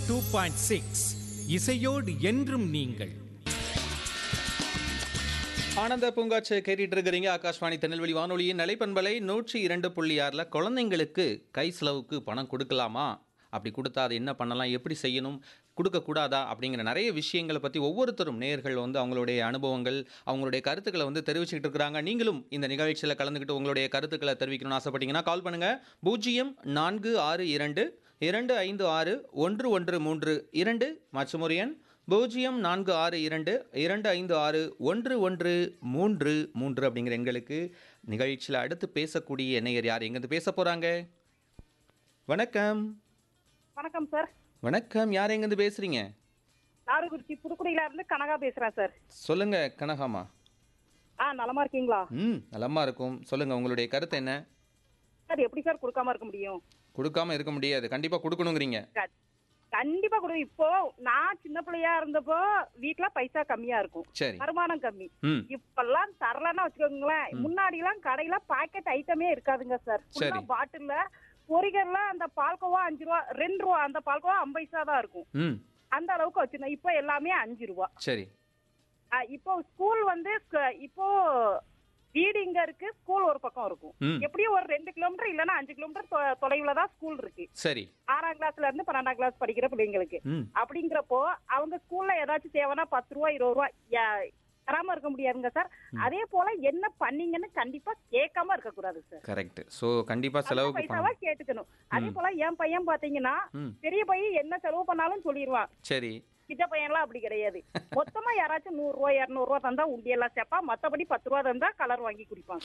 Two point six இசையோடு என்றும் நீங்கள் ஆனந்த பூங்காட்சி கேட்டுட்டு இருக்கிறீங்க ஆகாஷ்வாணி திருநெல்வேலி வானொலியின் நிலைப்பண்பலை நூற்றி இரண்டு புள்ளி ஆறில் குழந்தைங்களுக்கு கை செலவுக்கு பணம் கொடுக்கலாமா அப்படி கொடுத்தா அது என்ன பண்ணலாம் எப்படி செய்யணும் கொடுக்கக்கூடாதா அப்படிங்கிற நிறைய விஷயங்களை பற்றி ஒவ்வொருத்தரும் நேயர்கள் வந்து அவங்களுடைய அனுபவங்கள் அவங்களுடைய கருத்துக்களை வந்து தெரிவிச்சுக்கிட்டு இருக்கிறாங்க நீங்களும் இந்த நிகழ்ச்சியில் கலந்துக்கிட்டு உங்களுடைய கருத்துக்களை தெரிவிக்கணும்னு ஆசைப்பட்டீங்கன்னா கால் பண்ணுங்கள் பூஜ்ஜியம் நான்கு ஆறு இரண்டு இரண்டு ஐந்து ஆறு ஒன்று ஒன்று மூன்று இரண்டு மற்றும் ஒரு எண் பூஜ்ஜியம் நான்கு ஆறு இரண்டு இரண்டு ஐந்து ஆறு ஒன்று ஒன்று மூன்று மூன்று அப்படிங்கிற எண்களுக்கு நிகழ்ச்சியில் அடுத்து பேசக்கூடிய நேயர் யார் எங்கேருந்து பேச போகிறாங்க வணக்கம் வணக்கம் சார் வணக்கம் யார் எங்கேருந்து பேசுகிறீங்க நாடுகுறிச்சி புதுக்குடியில இருந்து கனகா பேசுறேன் சார் சொல்லுங்க கனகாமா ஆ நலமா இருக்கீங்களா ம் நலமா இருக்கும் சொல்லுங்க உங்களுடைய கருத்து என்ன சார் எப்படி சார் கொடுக்காம இருக்க முடியும் கொடுக்காம இருக்க முடியாது கண்டிப்பாக கொடுக்கணுங்கிறீங்க க- கண்டிப்பா கொடு இப்போ நான் சின்ன பிள்ளையா இருந்தப்போ வீட்ல பைசா கம்மியா இருக்கும் சரி வருமானம் கம்மி ம் இப்பெல்லாம் தரலன்னா வச்சுக்கோங்களேன் முன்னாடி எல்லாம் கடையில பாக்கெட் ஐட்டமே இருக்காதுங்க சார் சரி. பாட்டில்ல பொரிகள்ல அந்த பால்கோவா அஞ்சு ரூபா ரெண்டு ரூபா அந்த பால்கோவா ஐம்பது பைசா தான் இருக்கும் ம் அந்த அளவுக்கு வச்சிருந்தோம் இப்போ எல்லாமே அஞ்சு ரூபா சரி ஆ, இப்போ ஸ்கூல் வந்து ஸ்க- இப்போ வீடு இங்க இருக்கு ஸ்கூல் ஒரு பக்கம் இருக்கும் ம் எப்படியும் ஒரு ரெண்டு கிலோமீட்டர் இல்லைன்னா அஞ்சு கிலோமீட்டர் தொ- தொலைவுல தான் ஸ்கூல் இருக்கு சரி ஆறாம் கிளாஸ்ல இருந்து பன்னெண்டாம் கிளாஸ் படிக்கிற பிள்ளைங்களுக்கு ம் அப்படிங்கிறப்போ அவங்க ஸ்கூல்ல ஏதாச்சும் தேவைன்னா பத்து ரூபா இருபது ரூபா யா- தராம இருக்க முடியாதுங்க சார் அதே போல என்ன பண்ணீங்கன்னு கண்டிப்பா கேட்காம இருக்க கூடாது சார் கரெக்ட் ஸோ கண்டிப்பாக அந்த செலவுக்கு பைசாவா பணம் கேட்டுக்கணும் அதே போல என் பையன் பாத்தீங்கன்னா ம் பெரிய பையன் என்ன செலவு பண்ணாலும் சொல்லிடுவான் சரி சின்ன பையன்லாம் அப்படி கிடையாது மொத்தமா யாராச்சும் நூறு ரூபாய் இருநூறு ரூபா தந்தா உண்டியெல்லாம் சேர்ப்பா மத்தபடி பத்து ரூபா தந்தா கலர் வாங்கி குடிப்பாங்க